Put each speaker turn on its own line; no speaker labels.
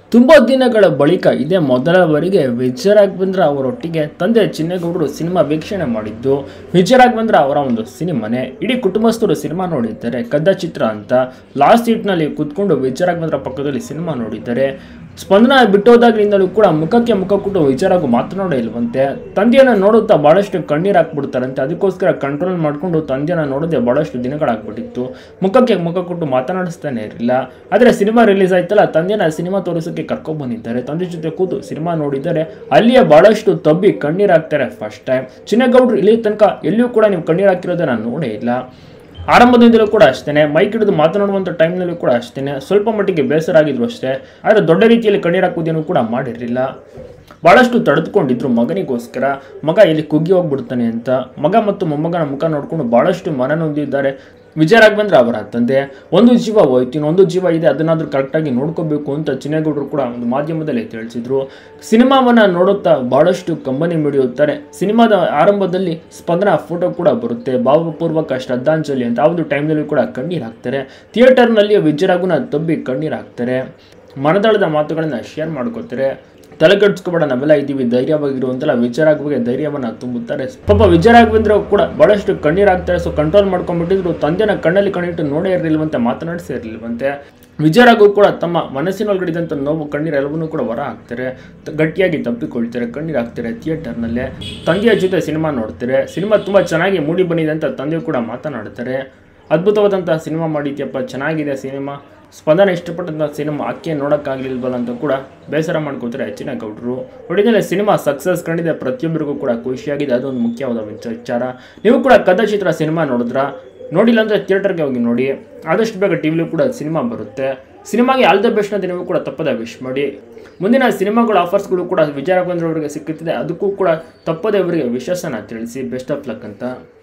ತುಂಬ ದಿನಗಳ ಬಳಿಕ ಇದೇ ಮೊದಲ ಬಾರಿಗೆ ವಿಜಯ ರಾಘವೇಂದ್ರ ಅವರೊಟ್ಟಿಗೆ ತಂದೆ ಚಿನ್ನೇಗೌಡರು ಸಿನಿಮಾ ವೀಕ್ಷಣೆ ಮಾಡಿದ್ದು ವಿಜಯ ರಾಘವೇಂದ್ರ ಅವರ ಒಂದು ಸಿನಿಮಾನೇ ಇಡೀ ಕುಟುಂಬಸ್ಥರು ಸಿನಿಮಾ ನೋಡಿದ್ದಾರೆ ಕದ್ದ ಚಿತ್ರ ಅಂತ ಲಾಸ್ಟ್ ಸೀಟ್ನಲ್ಲಿ ಕೂತ್ಕೊಂಡು ವಿಜಯ ರಾಘವೇಂದ್ರ ಪಕ್ಕದಲ್ಲಿ ಸಿನಿಮಾ ನೋಡಿದ್ದಾರೆ ಸ್ಪಂದನ ಬಿಟ್ಟೋದಾಗ್ಲಿಂದಲೂ ಕೂಡ ಮುಖಕ್ಕೆ ಮುಖ ಕೊಟ್ಟು ವಿಚಾರಕ್ಕೂ ಮಾತನಾಡೇ ಇಲ್ವಂತೆ ತಂದೆಯನ್ನ ನೋಡುತ್ತಾ ಬಹಳಷ್ಟು ಕಣ್ಣೀರು ಹಾಕ್ಬಿಡ್ತಾರಂತೆ ಅದಕ್ಕೋಸ್ಕರ ಕಂಟ್ರೋಲ್ ಮಾಡಿಕೊಂಡು ತಂದೆಯನ್ನ ನೋಡದೆ ಬಹಳಷ್ಟು ದಿನಗಳಾಗ್ಬಿಟ್ಟಿತ್ತು ಮುಖಕ್ಕೆ ಮುಖ ಕೊಟ್ಟು ಮಾತನಾಡಿಸ್ತಾನೆ ಇರಲಿಲ್ಲ ಆದರೆ ಸಿನಿಮಾ ರಿಲೀಸ್ ಆಯ್ತಲ್ಲ ತಂದೆನ ಸಿನಿಮಾ ತೋರಿಸೋಕೆ ಕರ್ಕೊಂಡ್ ಬಂದಿದ್ದಾರೆ ತಂದೆ ಜೊತೆ ಕೂತು ಸಿನಿಮಾ ನೋಡಿದ್ದಾರೆ ಅಲ್ಲಿಯೇ ಬಹಳಷ್ಟು ತಬ್ಬಿ ಕಣ್ಣೀರು ಹಾಕ್ತಾರೆ ಫಸ್ಟ್ ಟೈಮ್ ಚಿನ್ನಗೌಡ್ರು ಇಲ್ಲಿ ತನಕ ಎಲ್ಲಿಯೂ ಕೂಡ ನೀವು ಕಣ್ಣೀರು ಹಾಕಿರೋದನ್ನ ನಾನು ನೋಡೇ ಇಲ್ಲ ಆರಂಭದಿಂದಲೂ ಕೂಡ ಅಷ್ಟೇ ಮೈಕ್ ಹಿಡಿದು ಮಾತನಾಡುವಂಥ ಟೈಮ್ನಲ್ಲೂ ಕೂಡ ಅಷ್ಟೇ ಸ್ವಲ್ಪ ಮಟ್ಟಿಗೆ ಬೇಸರ ಆಗಿದ್ರು ಅಷ್ಟೇ ಆದರೆ ದೊಡ್ಡ ರೀತಿಯಲ್ಲಿ ಕಣ್ಣೀರು ಹಾಕುವುದೇನು ಕೂಡ ಮಾಡಿರಲಿಲ್ಲ ಭಾಳಷ್ಟು ತಡೆದುಕೊಂಡಿದ್ರು ಮಗನಿಗೋಸ್ಕರ ಮಗ ಇಲ್ಲಿ ಕುಗ್ಗಿ ಹೋಗ್ಬಿಡ್ತಾನೆ ಅಂತ ಮಗ ಮತ್ತು ಮೊಮ್ಮಗನ ಮುಖ ನೋಡಿಕೊಂಡು ಭಾಳಷ್ಟು ಮನ ನೊಂದಿದ್ದಾರೆ ವಿಜಯ ರಾಘವೇಂದ್ರ ಅವರ ತಂದೆ ಒಂದು ಜೀವ ಹೋಯ್ತು ಇನ್ನೊಂದು ಜೀವ ಇದೆ ಅದನ್ನಾದ್ರೂ ಕರೆಕ್ಟಾಗಿ ನೋಡ್ಕೋಬೇಕು ಅಂತ ಚಿನ್ನೇಗೌಡರು ಕೂಡ ಒಂದು ಮಾಧ್ಯಮದಲ್ಲಿ ತಿಳಿಸಿದ್ರು ಸಿನಿಮಾವನ್ನ ನೋಡುತ್ತಾ ಬಹಳಷ್ಟು ಕಂಬನಿ ಮಿಡಿಯುತ್ತಾರೆ ಸಿನಿಮಾದ ಆರಂಭದಲ್ಲಿ ಸ್ಪಂದನ ಫೋಟೋ ಕೂಡ ಬರುತ್ತೆ ಭಾವಪೂರ್ವಕ ಶ್ರದ್ಧಾಂಜಲಿ ಅಂತ ಆ ಒಂದು ಟೈಮ್ನಲ್ಲಿ ಕೂಡ ಕಣ್ಣೀರು ಹಾಕ್ತಾರೆ ಥಿಯೇಟರ್ನಲ್ಲಿ ವಿಜಯರಾಘವನ ತಬ್ಬಿ ಕಣ್ಣೀರು ಹಾಕ್ತಾರೆ ಮನದಾಳದ ಮಾತುಗಳನ್ನ ಶೇರ್ ಮಾಡ್ಕೋತಾರೆ ತಲೆ ಕೆಡ್ಸ್ಕೊಬೇಡ ನಾವೆಲ್ಲ ಇದ್ದೀವಿ ಧೈರ್ಯವಾಗಿರುವಂತೆಲ್ಲ ವಿಚಾರಾಗುವಾಗ ಧೈರ್ಯವನ್ನ ತುಂಬುತ್ತಾರೆ ಪಾಪ ವಿಚಾರಾಘವೇಂದ್ರ ಕೂಡ ಬಹಳಷ್ಟು ಕಣ್ಣೀರಾಗ್ತಾರೆ ಸೊ ಕಂಟ್ರೋಲ್ ಮಾಡ್ಕೊಂಡ್ಬಿಟ್ಟಿದ್ರು ತಂದೆನ ಕಣ್ಣಲ್ಲಿ ಕಣ್ಣಿಟ್ಟು ನೋಡೇ ಇರಲಿಲ್ವಂತೆ ಮಾತನಾಡಿಸೇ ಇರಲಿಲ್ವಂತೆ ವಿಜಯರಾಘು ಕೂಡ ತಮ್ಮ ಮನಸ್ಸಿನೊಳಗಡೆ ಇದ್ದಂಥ ನೋವು ಕಣ್ಣೀರು ಎಲ್ಲವನ್ನೂ ಕೂಡ ಹೊರ ಹಾಕ್ತಾರೆ ತ- ಗಟ್ಟಿಯಾಗಿ ತಪ್ಪಿಕೊಳ್ತಾರೆ ಕಣ್ಣೀರು ಹಾಕ್ತಾರೆ ಥಿಯೇಟರ್ನಲ್ಲೇ ತಂದೆಯ ಜೊತೆ ಸಿನಿಮಾ ನೋಡ್ತಾರೆ ಸಿನಿಮಾ ತುಂಬ ಚೆನ್ನಾಗಿ ಮೂಡಿ ಬಂದಿದೆ ಅಂತ ತಂದೆ ಕೂಡ ಮಾತನಾಡ್ತಾರೆ ಅದ್ಭುತವಾದಂತಹ ಸಿನಿಮಾ ಮಾಡಿದ್ಯಪ್ಪ ಚೆನ್ನಾಗಿದೆ ಸಿನಿಮಾ ಸ್ಪಂದನ ಇಷ್ಟಪಟ್ಟಂಥ ಸಿನಿಮಾ ಅಕ್ಕೆ ನೋಡೋಕ್ಕಾಗಲಿಲ್ವಲ್ಲ ಅಂತ ಕೂಡ ಬೇಸರ ಮಾಡ್ಕೋತಾರೆ ಹೆಚ್ಚಿನ ಗೌಡರು ಒಟ್ಟಿನಲ್ಲಿ ಸಿನಿಮಾ ಸಕ್ಸಸ್ ಕಂಡಿದೆ ಪ್ರತಿಯೊಬ್ಬರಿಗೂ ಕೂಡ ಖುಷಿಯಾಗಿದೆ ಅದೊಂದು ಮುಖ್ಯವಾದ ವಿಚ- ವಿಚಾರ ನೀವು ಕೂಡ ಕಥಾ ಚಿತ್ರ ಸಿನಿಮಾ ನೋಡಿದ್ರ ನೋಡಿಲ್ಲ ಅಂದರೆ ಥಿಯೇಟರ್ಗೆ ಹೋಗಿ ನೋಡಿ ಆದಷ್ಟು ಬೇಗ ಟಿ ವಿಲೂ ಕೂಡ ಸಿನಿಮಾ ಬರುತ್ತೆ ಸಿನಿಮಾಗೆ ಆಲ್ ದ ಬೆಸ್ಟ್ ಅಂತ ನೀವು ಕೂಡ ತಪ್ಪದ ವಿಶ್ ಮಾಡಿ ಮುಂದಿನ ಸಿನಿಮಾಗಳ ಆಫರ್ಸ್ಗಳು ಕೂಡ ವಿಜಯ ರಾಘವೇಂದ್ರ ಅವರಿಗೆ ಸಿಕ್ಕುತ್ತಿದೆ ಅದಕ್ಕೂ ಕೂಡ ತಪ್ಪದೆ ಅವರಿಗೆ ವಿಶ್ವಾಸನ ತಿಳಿಸಿ ಬೆಸ್ಟ್ ಆಫ್ ಲಕ್ ಅಂತ